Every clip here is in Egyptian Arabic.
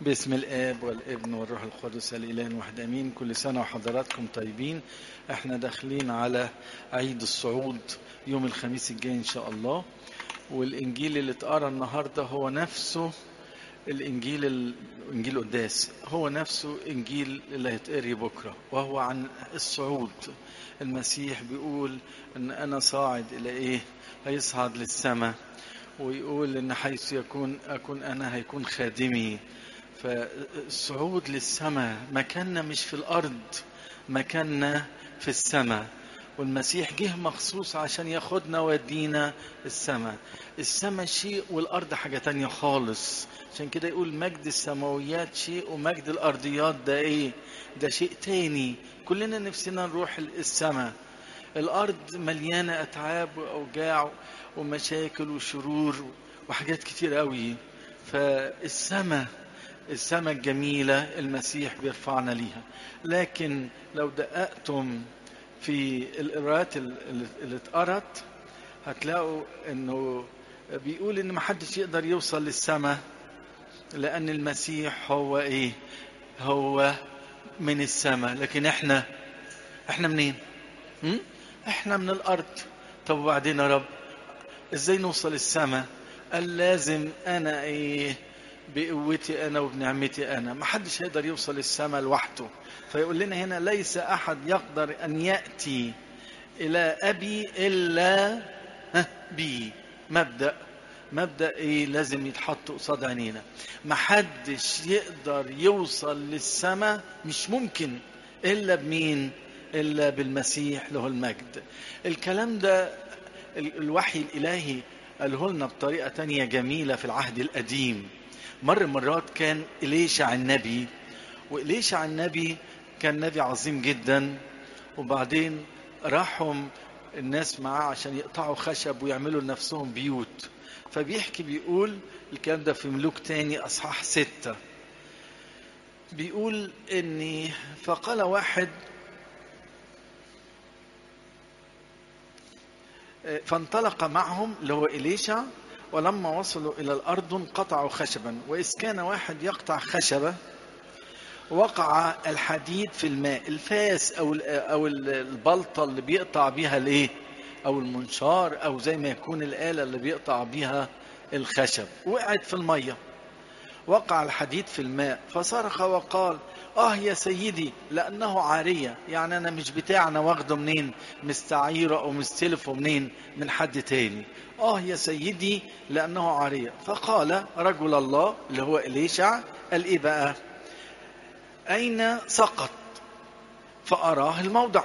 باسم الاب والابن والروح القدس الاله الواحد امين كل سنه وحضراتكم طيبين احنا داخلين على عيد الصعود يوم الخميس الجاي ان شاء الله والانجيل اللي اتقرا النهارده هو نفسه الانجيل الانجيل قداس هو نفسه انجيل اللي هيتقري بكره وهو عن الصعود المسيح بيقول ان انا صاعد الى ايه هيصعد للسماء ويقول ان حيث يكون اكون انا هيكون خادمي فالصعود للسماء مكاننا مش في الارض مكاننا في السماء والمسيح جه مخصوص عشان ياخدنا ويدينا السماء السماء شيء والارض حاجه تانية خالص عشان كده يقول مجد السماويات شيء ومجد الارضيات ده ايه ده شيء تاني كلنا نفسنا نروح السماء الارض مليانه اتعاب واوجاع ومشاكل وشرور وحاجات كتير قوي فالسماء السماء الجميله المسيح بيرفعنا ليها لكن لو دققتم في القراءات اللي اتقرت هتلاقوا انه بيقول ان محدش يقدر يوصل للسماء لان المسيح هو ايه هو من السماء لكن احنا احنا منين م? احنا من الارض طب وبعدين يا رب ازاي نوصل السماء قال لازم انا ايه بقوتي انا وبنعمتي انا ما حدش هيقدر يوصل السماء لوحده فيقول لنا هنا ليس احد يقدر ان ياتي الى ابي الا بي مبدا مبدا ايه لازم يتحط قصاد عينينا ما حدش يقدر يوصل للسماء مش ممكن الا بمين الا بالمسيح له المجد الكلام ده الوحي الالهي قاله لنا بطريقه تانية جميله في العهد القديم مر مرات كان إليشع النبي وإليشع النبي كان نبي عظيم جدا وبعدين راحوا الناس معاه عشان يقطعوا خشب ويعملوا لنفسهم بيوت فبيحكي بيقول الكلام ده في ملوك تاني أصحاح ستة بيقول إني فقال واحد فانطلق معهم اللي هو إليشع ولما وصلوا إلى الأرض انقطعوا خشبا وإذ كان واحد يقطع خشبة وقع الحديد في الماء الفاس أو أو البلطة اللي بيقطع بيها الإيه أو المنشار أو زي ما يكون الآلة اللي بيقطع بيها الخشب وقعت في المية وقع الحديد في الماء فصرخ وقال اه يا سيدي لانه عارية يعني انا مش بتاعنا واخده منين مستعيره او مستلفه منين من حد تاني اه يا سيدي لانه عارية فقال رجل الله اللي هو اليشع قال ايه بقى اين سقط فاراه الموضع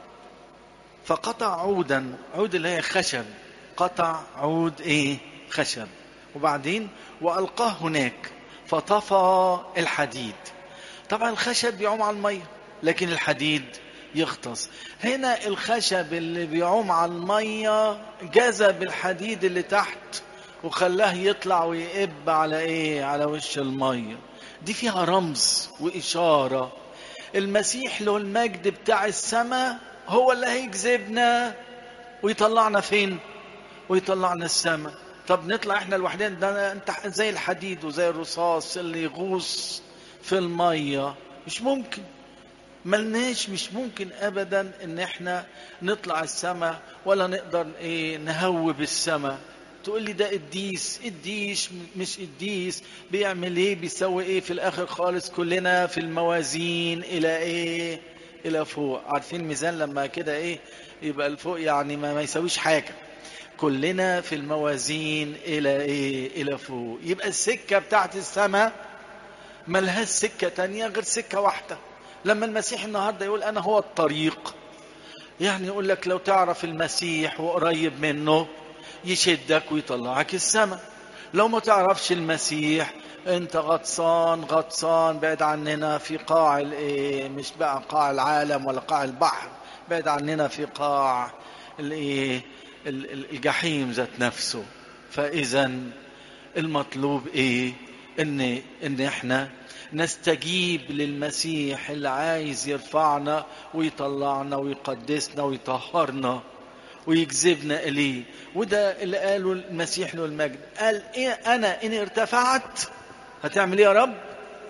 فقطع عودا عود اللي هي خشب قطع عود ايه خشب وبعدين والقاه هناك فطفى الحديد طبعا الخشب بيعوم على الميه لكن الحديد يغطس هنا الخشب اللي بيعوم على الميه جذب الحديد اللي تحت وخلاه يطلع ويقب على ايه على وش الميه دي فيها رمز واشاره المسيح له المجد بتاع السماء هو اللي هيجذبنا ويطلعنا فين ويطلعنا السماء طب نطلع احنا لوحدنا ده انت زي الحديد وزي الرصاص اللي يغوص في الميه مش ممكن ملناش مش ممكن ابدا ان احنا نطلع السماء ولا نقدر ايه نهوب السماء تقول لي ده قديس قديس مش قديس بيعمل ايه بيسوي ايه في الاخر خالص كلنا في الموازين الى ايه الى فوق عارفين ميزان لما كده ايه يبقى الفوق يعني ما, ما يسويش حاجه كلنا في الموازين الى ايه الى فوق يبقى السكه بتاعت السماء ملهاش سكه تانية غير سكه واحده لما المسيح النهارده يقول انا هو الطريق يعني يقول لك لو تعرف المسيح وقريب منه يشدك ويطلعك السماء لو ما تعرفش المسيح انت غطسان غطسان بعد عننا في قاع الايه مش بقى قاع العالم ولا قاع البحر بعد عننا في قاع الايه الجحيم ذات نفسه فاذا المطلوب ايه ان ان احنا نستجيب للمسيح اللي عايز يرفعنا ويطلعنا ويقدسنا ويطهرنا ويجذبنا اليه وده اللي قاله المسيح له المجد قال إيه انا ان ارتفعت هتعمل ايه يا رب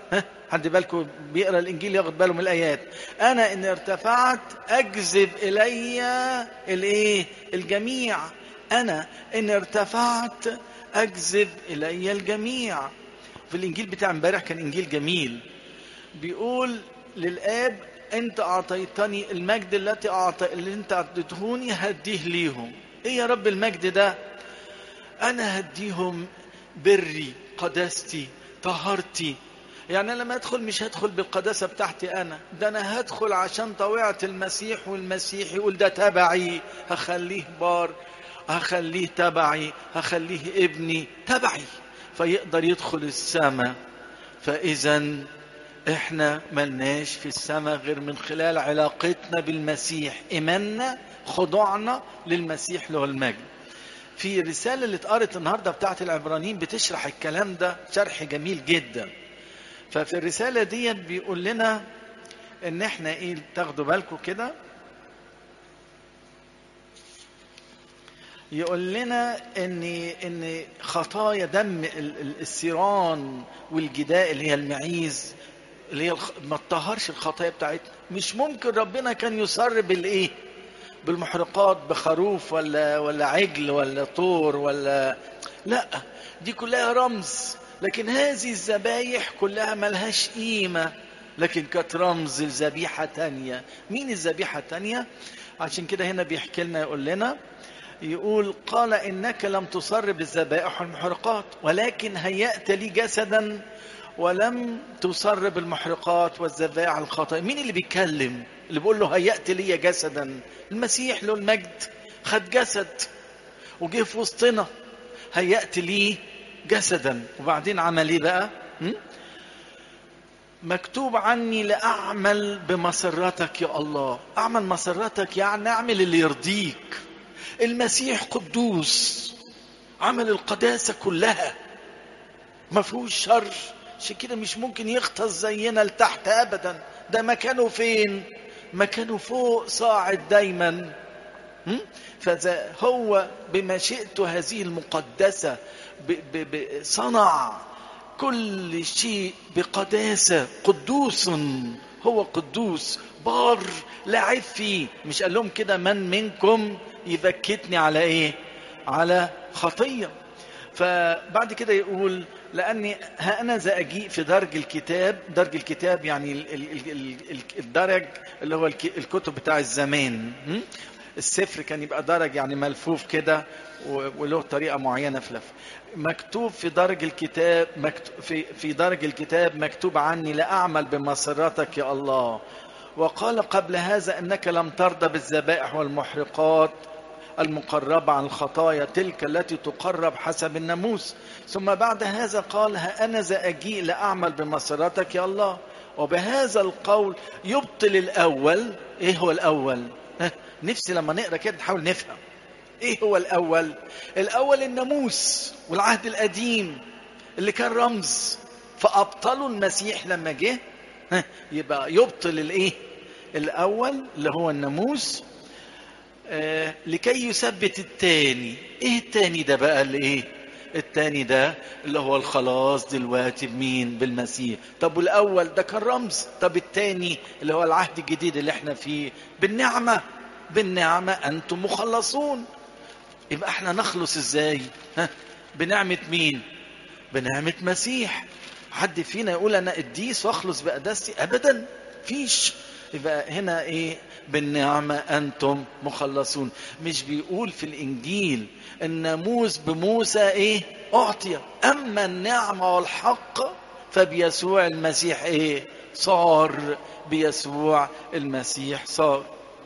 ها حد بالكم بيقرا الانجيل ياخد باله من الايات انا ان ارتفعت اجذب الي الايه الجميع انا ان ارتفعت اجذب الي الجميع في الانجيل بتاع امبارح كان انجيل جميل بيقول للاب انت اعطيتني المجد التي اعطي اللي انت اعطيتهوني هديه ليهم ايه يا رب المجد ده انا هديهم بري قداستي طهارتي يعني أنا لما أدخل مش هدخل بالقداسة بتاعتي أنا ده أنا هدخل عشان طويعة المسيح والمسيح يقول ده تبعي هخليه بار هخليه تبعي هخليه ابني تبعي فيقدر يدخل السماء فإذا احنا ملناش في السماء غير من خلال علاقتنا بالمسيح إيماننا خضوعنا للمسيح له المجد في الرسالة اللي اتقرت النهاردة بتاعت العبرانيين بتشرح الكلام ده شرح جميل جدا ففي الرسالة دي بيقول لنا ان احنا ايه تاخدوا بالكم كده يقول لنا ان ان خطايا دم السيران والجداء اللي هي المعيز اللي هي ما تطهرش الخطايا بتاعتنا مش ممكن ربنا كان يصر بالايه بالمحرقات بخروف ولا ولا عجل ولا طور ولا لا دي كلها رمز لكن هذه الذبايح كلها ملهاش قيمة لكن كانت رمز لذبيحة تانية مين الذبيحة التانية عشان كده هنا بيحكي لنا يقول لنا يقول قال إنك لم تصر بالذبائح والمحرقات ولكن هيأت لي جسدا ولم تصر بالمحرقات والذبائح الخطأ مين اللي بيتكلم اللي بيقول له هيأت لي جسدا المسيح له المجد خد جسد وجه في وسطنا هيأت لي جسدا وبعدين عمل ايه بقى م? مكتوب عني لأعمل بمسرتك يا الله أعمل مسرتك يعني أعمل اللي يرضيك المسيح قدوس عمل القداسة كلها ما فيهوش شر عشان كده مش ممكن يغطس زينا لتحت أبدا ده مكانه فين مكانه فوق صاعد دايما فذا هو بمشيئته هذه المقدسة ب ب ب صنع كل شيء بقداسة قدوس هو قدوس بار لعب فيه مش قال لهم كده من منكم يبكتني على ايه على خطية فبعد كده يقول لأني ها أنا ذا أجيء في درج الكتاب درج الكتاب يعني ال ال ال الدرج اللي هو الكتب بتاع الزمان السفر كان يبقى درج يعني ملفوف كده وله طريقة معينة في لف مكتوب في درج الكتاب مكتوب في في درج الكتاب مكتوب عني لأعمل بمسرتك يا الله وقال قبل هذا أنك لم ترضى بالذبائح والمحرقات المقربة عن الخطايا تلك التي تقرب حسب الناموس ثم بعد هذا قال ها أنا ذا أجيء لأعمل بمسرتك يا الله وبهذا القول يبطل الأول إيه هو الأول نفسي لما نقرأ كده نحاول نفهم إيه هو الأول الأول الناموس والعهد القديم اللي كان رمز فأبطلوا المسيح لما جه يبقى يبطل الإيه الأول اللي هو الناموس آه لكي يثبت التاني ايه التاني ده بقى اللي ايه التاني ده اللي هو الخلاص دلوقتي بمين بالمسيح طب والاول ده كان رمز طب التاني اللي هو العهد الجديد اللي احنا فيه بالنعمة بالنعمة انتم مخلصون يبقى احنا نخلص ازاي ها بنعمة مين بنعمة مسيح حد فينا يقول انا قديس واخلص بقداستي ابدا فيش يبقى هنا ايه بالنعمة أنتم مخلصون مش بيقول في الإنجيل الناموس بموسى إيه أعطي أما النعمة والحق فبيسوع المسيح إيه صار بيسوع المسيح صار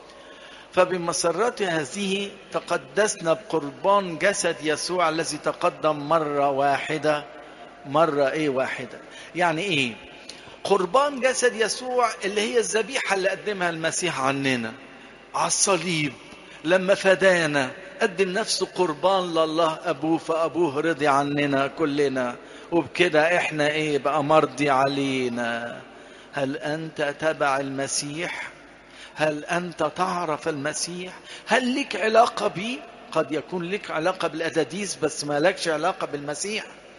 فبمسرات هذه تقدسنا بقربان جسد يسوع الذي تقدم مرة واحدة مرة إيه واحدة يعني إيه قربان جسد يسوع اللي هي الذبيحة اللي قدمها المسيح عننا على الصليب لما فدانا قدم نفسه قربان لله أبوه فأبوه رضي عننا كلنا وبكده احنا ايه بقى مرضي علينا هل أنت تبع المسيح هل أنت تعرف المسيح هل لك علاقة بيه قد يكون لك علاقة بالأداديس بس ما لكش علاقة بالمسيح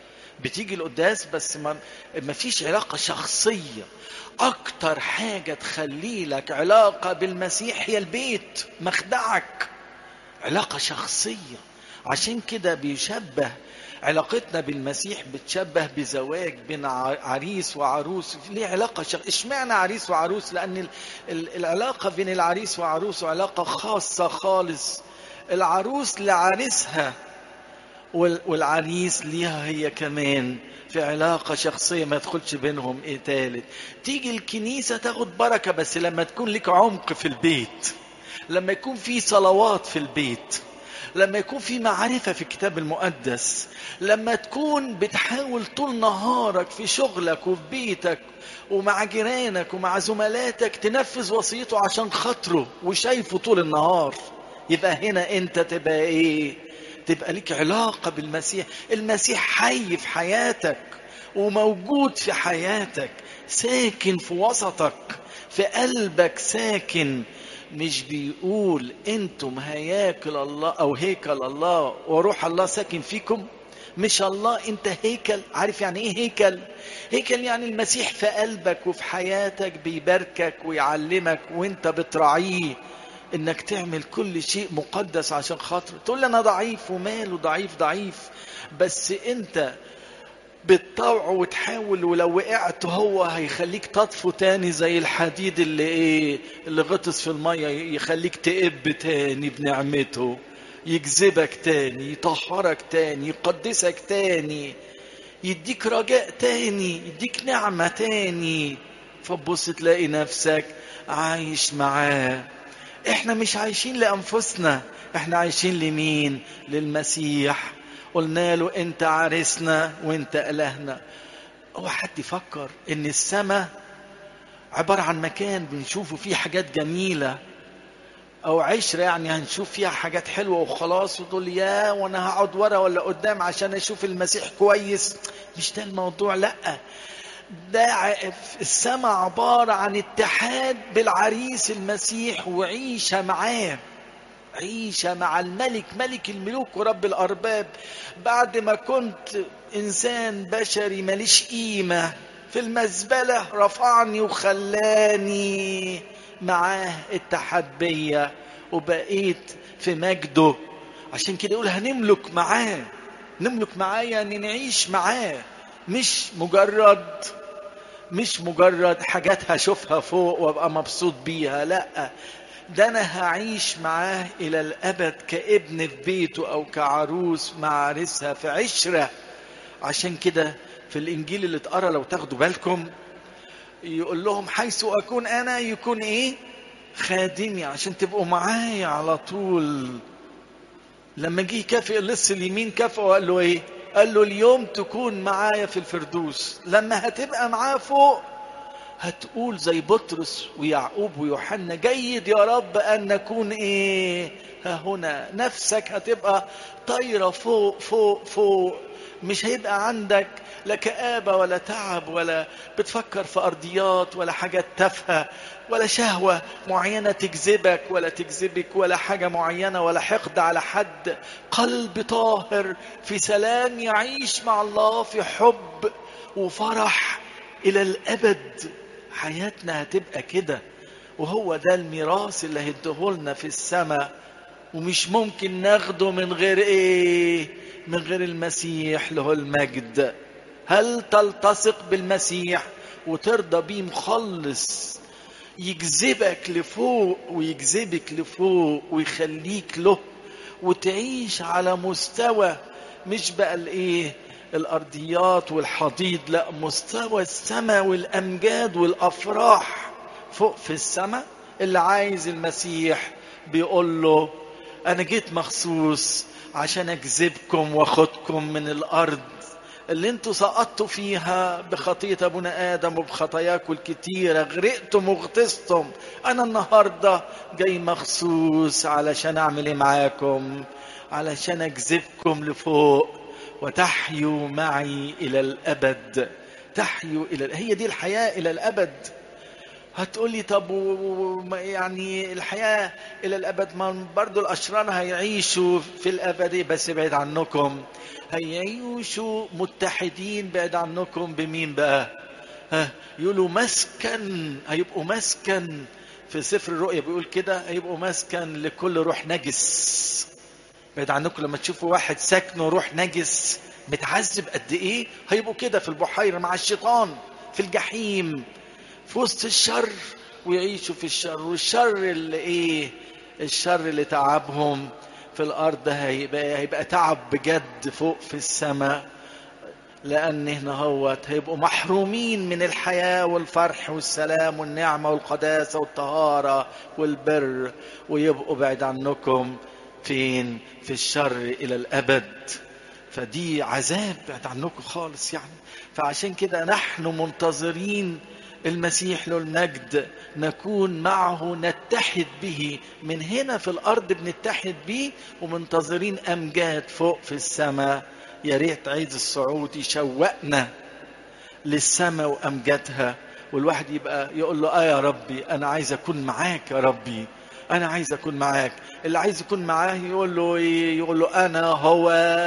بتيجي القداس بس ما ما فيش علاقة شخصية أكتر حاجة تخلي لك علاقة بالمسيح هي البيت مخدعك علاقة شخصية عشان كده بيشبه علاقتنا بالمسيح بتشبه بزواج بين عريس وعروس ليه علاقة شخ... اشمعنى عريس وعروس لأن ال... ال... العلاقة بين العريس وعروس علاقة خاصة خالص العروس لعريسها وال... والعريس ليها هي كمان في علاقة شخصية ما يدخلش بينهم ايه تالت تيجي الكنيسة تاخد بركة بس لما تكون لك عمق في البيت لما يكون في صلوات في البيت لما يكون في معرفة في الكتاب المقدس لما تكون بتحاول طول نهارك في شغلك وفي بيتك ومع جيرانك ومع زملاتك تنفذ وصيته عشان خاطره وشايفه طول النهار يبقى هنا انت تبقى ايه تبقى لك علاقة بالمسيح المسيح حي في حياتك وموجود في حياتك ساكن في وسطك في قلبك ساكن مش بيقول انتم هياكل الله او هيكل الله وروح الله ساكن فيكم مش الله انت هيكل عارف يعني ايه هيكل هيكل يعني المسيح في قلبك وفي حياتك بيباركك ويعلمك وانت بتراعيه انك تعمل كل شيء مقدس عشان خاطر تقول لي انا ضعيف وماله ضعيف ضعيف بس انت بتطوع وتحاول ولو وقعت هو هيخليك تطفو تاني زي الحديد اللي ايه اللي غطس في الميه يخليك تقب تاني بنعمته يجذبك تاني يطهرك تاني يقدسك تاني يديك رجاء تاني يديك نعمة تاني فتبص تلاقي نفسك عايش معاه احنا مش عايشين لأنفسنا احنا عايشين لمين للمسيح قلنا له انت عرسنا وانت الهنا هو حد يفكر ان السماء عبارة عن مكان بنشوفه فيه حاجات جميلة او عشرة يعني هنشوف فيها حاجات حلوة وخلاص وتقول يا وانا هقعد ورا ولا قدام عشان اشوف المسيح كويس مش ده الموضوع لا ده السماء عبارة عن اتحاد بالعريس المسيح وعيشة معاه عيشة مع الملك ملك الملوك ورب الأرباب بعد ما كنت إنسان بشري ماليش قيمة في المزبلة رفعني وخلاني معاه اتحاد بيا وبقيت في مجده عشان كده يقول هنملك معاه نملك معاه يعني نعيش معاه مش مجرد مش مجرد حاجات هشوفها فوق وابقى مبسوط بيها لا ده انا هعيش معاه الى الابد كابن في بيته او كعروس مع عريسها في عشره عشان كده في الانجيل اللي اتقرا لو تاخدوا بالكم يقول لهم حيث اكون انا يكون ايه خادمي عشان تبقوا معايا على طول لما جه يكافئ اللص اليمين كافئه وقال له ايه قال له اليوم تكون معايا في الفردوس لما هتبقى معاه فوق هتقول زي بطرس ويعقوب ويوحنا جيد يا رب ان نكون ايه ها هنا نفسك هتبقى طايره فوق فوق فوق مش هيبقى عندك لا كآبة ولا تعب ولا بتفكر في أرضيات ولا حاجات تافهة ولا شهوة معينة تجذبك ولا تجذبك ولا حاجة معينة ولا حقد على حد قلب طاهر في سلام يعيش مع الله في حب وفرح إلى الأبد حياتنا هتبقى كده وهو ده الميراث اللي هيديهولنا في السماء ومش ممكن ناخده من غير ايه من غير المسيح له المجد هل تلتصق بالمسيح وترضى بيه مخلص يجذبك لفوق ويجذبك لفوق ويخليك له وتعيش على مستوى مش بقى الايه الارضيات والحضيض لا مستوى السماء والامجاد والافراح فوق في السماء اللي عايز المسيح بيقول له انا جيت مخصوص عشان اجذبكم واخدكم من الارض اللي انتوا سقطتوا فيها بخطية ابونا ادم وبخطاياكم الكتيرة غرقتم وغطستم انا النهاردة جاي مخصوص علشان اعمل ايه معاكم علشان اجذبكم لفوق وتحيوا معي الى الابد تحيوا الى هي دي الحياة الى الابد هتقولي طب يعني الحياة إلى الأبد ما برضو الأشرار هيعيشوا في الأبدية بس بعيد عنكم هيعيشوا متحدين بعيد عنكم بمين بقى ها يقولوا مسكن هيبقوا مسكن في سفر الرؤيا بيقول كده هيبقوا مسكن لكل روح نجس بعيد عنكم لما تشوفوا واحد ساكنه روح نجس متعذب قد ايه هيبقوا كده في البحيره مع الشيطان في الجحيم في وسط الشر ويعيشوا في الشر والشر اللي ايه الشر اللي تعبهم في الارض هيبقى هيبقى تعب بجد فوق في السماء لان هنا هوت هيبقوا محرومين من الحياه والفرح والسلام والنعمه والقداسه والطهاره والبر ويبقوا بعيد عنكم فين في الشر الى الابد فدي عذاب بعد عنكم خالص يعني فعشان كده نحن منتظرين المسيح له المجد نكون معه نتحد به من هنا في الارض بنتحد به ومنتظرين امجاد فوق في السماء يا ريت عيد الصعود يشوقنا للسماء وامجادها والواحد يبقى يقول له اه يا ربي انا عايز اكون معاك يا ربي انا عايز اكون معاك اللي عايز يكون معاه يقول له ايه يقول له انا هو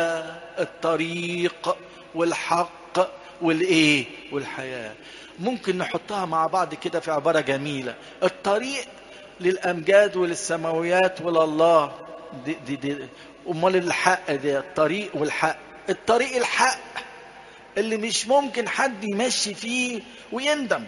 الطريق والحق والايه والحياه ممكن نحطها مع بعض كده في عباره جميله الطريق للامجاد وللسماويات ولله دي دي دي امال الحق ده الطريق والحق الطريق الحق اللي مش ممكن حد يمشي فيه ويندم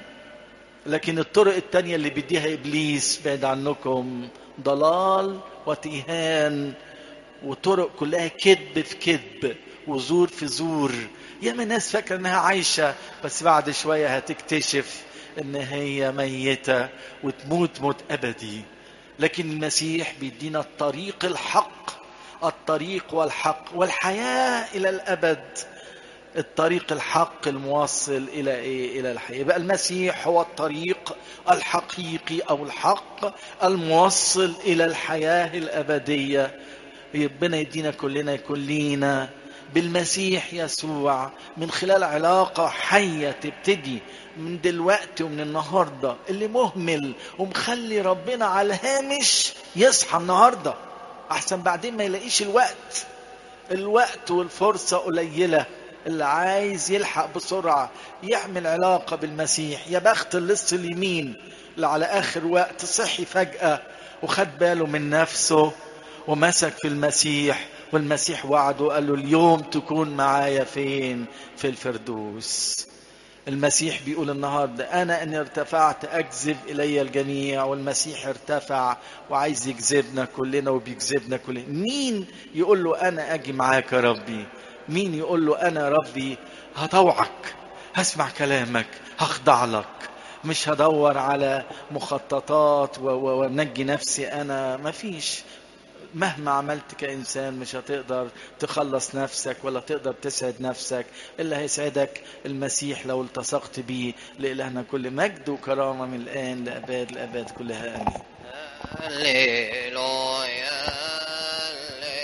لكن الطرق التانية اللي بيديها إبليس بعد عنكم ضلال وتيهان وطرق كلها كذب في كذب وزور في زور ياما ناس فاكرة انها عايشة بس بعد شوية هتكتشف ان هي ميتة وتموت موت ابدي لكن المسيح بيدينا الطريق الحق الطريق والحق والحياة الى الابد الطريق الحق الموصل الى ايه الى الحياه يبقى المسيح هو الطريق الحقيقي او الحق الموصل الى الحياه الابديه ربنا يدينا كلنا يكون لينا بالمسيح يسوع من خلال علاقة حية تبتدي من دلوقتي ومن النهاردة اللي مهمل ومخلي ربنا على الهامش يصحى النهاردة أحسن بعدين ما يلاقيش الوقت الوقت والفرصة قليلة اللي عايز يلحق بسرعة يعمل علاقة بالمسيح يا بخت اللص اليمين اللي على آخر وقت صحي فجأة وخد باله من نفسه ومسك في المسيح والمسيح وعده قال له اليوم تكون معايا فين في الفردوس المسيح بيقول النهارده انا ان ارتفعت اجذب الي الجميع والمسيح ارتفع وعايز يجذبنا كلنا وبيجذبنا كلنا مين يقول له انا اجي معاك يا ربي مين يقول له انا ربي هطوعك هسمع كلامك هخضع لك مش هدور على مخططات ونجي نفسي انا مفيش مهما عملت كإنسان مش هتقدر تخلص نفسك ولا تقدر تسعد نفسك اللي هيسعدك المسيح لو التصقت بيه لإلهنا كل مجد وكرامة من الآن لأباد الأباد كلها آمين هللويا